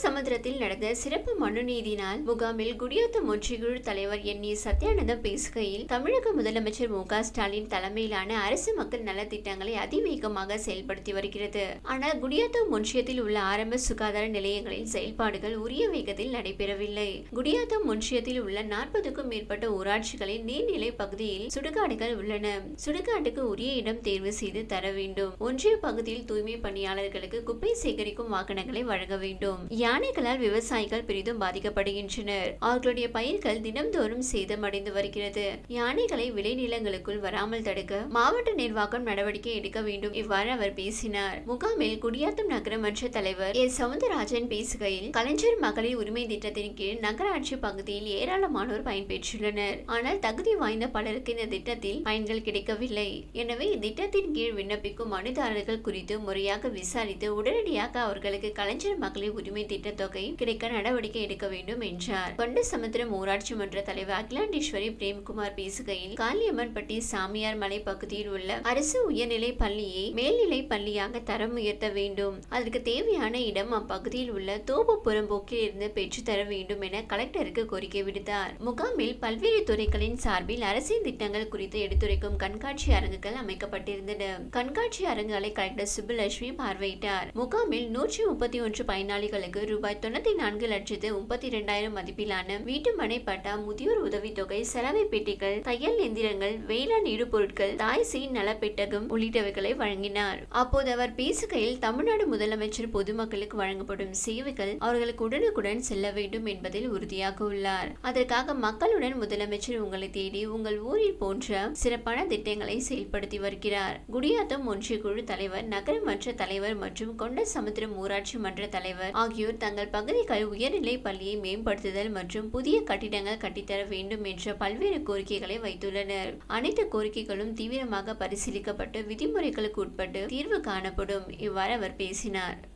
சமுத்திரத்தில் நடந்த சிறப்பு மனுநீதி நாள் முகாமில் குடியாத்தம் ஒன்றியக்குழு தலைவர் என் இ சத்யானந்தம் பேசுகையில் தமிழக முதலமைச்சர் மு க ஸ்டாலின் தலைமையிலான அரசு மக்கள் நலத்திட்டங்களை அதிவேகமாக செயல்படுத்தி வருகிறது ஆனால் குடியாத்தம் ஒன்றியத்தில் உள்ள ஆரம்ப சுகாதார நிலையங்களில் செயல்பாடுகள் உரிய வேகத்தில் நடைபெறவில்லை குடியாத்தம் ஒன்றியத்தில் உள்ள நாற்பதுக்கும் மேற்பட்ட ஊராட்சிகளின் நீர்நிலை பகுதியில் சுடுகாடுகள் உள்ளன சுடுகாட்டுக்கு உரிய இடம் தேர்வு செய்து தர வேண்டும் ஒன்றிய பகுதியில் தூய்மை பணியாளர்களுக்கு குப்பை சேகரிக்கும் வாகனங்களை வழங்க வேண்டும் யானைகளால் விவசாயிகள் பெரிதும் பாதிக்கப்படுகின்றனர் அவர்களுடைய பயிர்கள் தினம்தோறும் சேதமடைந்து வருகிறது யானைகளை விளைநிலங்களுக்குள் வராமல் தடுக்க மாவட்ட நிர்வாகம் நடவடிக்கை எடுக்க வேண்டும் இவ்வாறு அவர் பேசினார் முகாமில் குடியாத்தம் நகரமன்ற தலைவர் எஸ் சவுந்தரராஜன் பேசுகையில் கலைஞர் மகளிர் உரிமை திட்டத்தின் கீழ் நகராட்சி பகுதியில் ஏராளமானோர் பயன்பெற்றுள்ளனர் ஆனால் தகுதி வாய்ந்த பலருக்கு இந்த திட்டத்தில் பயன்கள் கிடைக்கவில்லை எனவே இத்திட்டத்தின் கீழ் விண்ணப்பிக்கும் மனுதாரர்கள் குறித்து முறையாக விசாரித்து உடனடியாக அவர்களுக்கு கலைஞர் மகளிர் உரிமை திட்ட தொகை கிடைக்க நடவடிக்கை எடுக்க வேண்டும் என்றார் கொண்டசமுத்திரம் ஊராட்சி மன்ற தலைவர் அகிலாண்டேஸ்வரி பிரேம்குமார் பேசுகையில் காளியம்மன்பட்டி சாமியார் மலை பகுதியில் உள்ள அரசு உயர்நிலை பள்ளியை மேல்நிலை பள்ளியாக தரம் உயர்த்த வேண்டும் அதற்கு தேவையான இடம் அப்பகுதியில் உள்ள தோப்பு புறம்போக்கில் இருந்து பெற்றுத்தர வேண்டும் என கலெக்டருக்கு கோரிக்கை விடுத்தார் முகாமில் பல்வேறு துறைகளின் சார்பில் அரசின் திட்டங்கள் குறித்து எடுத்துரைக்கும் கண்காட்சி அரங்குகள் அமைக்கப்பட்டிருந்தன கண்காட்சி அரங்குகளை கலெக்டர் சுப்புலட்சுமி பார்வையிட்டார் முகாமில் நூற்றி முப்பத்தி ஒன்று பயனாளிகளுக்கு ரூபாய் தொண்ணூத்தி நான்கு லட்சத்து முப்பத்தி இரண்டாயிரம் மதிப்பிலான வீட்டு மனை பட்டா முதியோர் உதவித்தொகை செலவை பெட்டிகள் தையல் எந்திரங்கள் வேளாண் இடுபொருட்கள் தாய் சீர் நலப்பெட்டகம் உள்ளிட்டவைகளை வழங்கினார் அப்போது அவர் பேசுகையில் தமிழ்நாடு முதலமைச்சர் பொதுமக்களுக்கு வழங்கப்படும் சேவைகள் அவர்களுக்கு உடனுக்குடன் செல்ல வேண்டும் என்பதில் உறுதியாக உள்ளார் அதற்காக மக்களுடன் முதலமைச்சர் உங்களை தேடி உங்கள் ஊரில் போன்ற சிறப்பான திட்டங்களை செயல்படுத்தி வருகிறார் குடியாத்தம் ஒன்றிய குழு தலைவர் நகரமன்ற தலைவர் மற்றும் கொண்ட சமுத்திரம் ஊராட்சி மன்ற தலைவர் ஆகியோர் தங்கள் பகுதிகள் உயர்நிலை பள்ளியை மேம்படுத்துதல் மற்றும் புதிய கட்டிடங்கள் கட்டித்தர வேண்டும் என்ற பல்வேறு கோரிக்கைகளை வைத்துள்ளனர் அனைத்து கோரிக்கைகளும் தீவிரமாக பரிசீலிக்கப்பட்டு விதிமுறைகளுக்கு உட்பட்டு தீர்வு காணப்படும் இவ்வாறு அவர் பேசினார்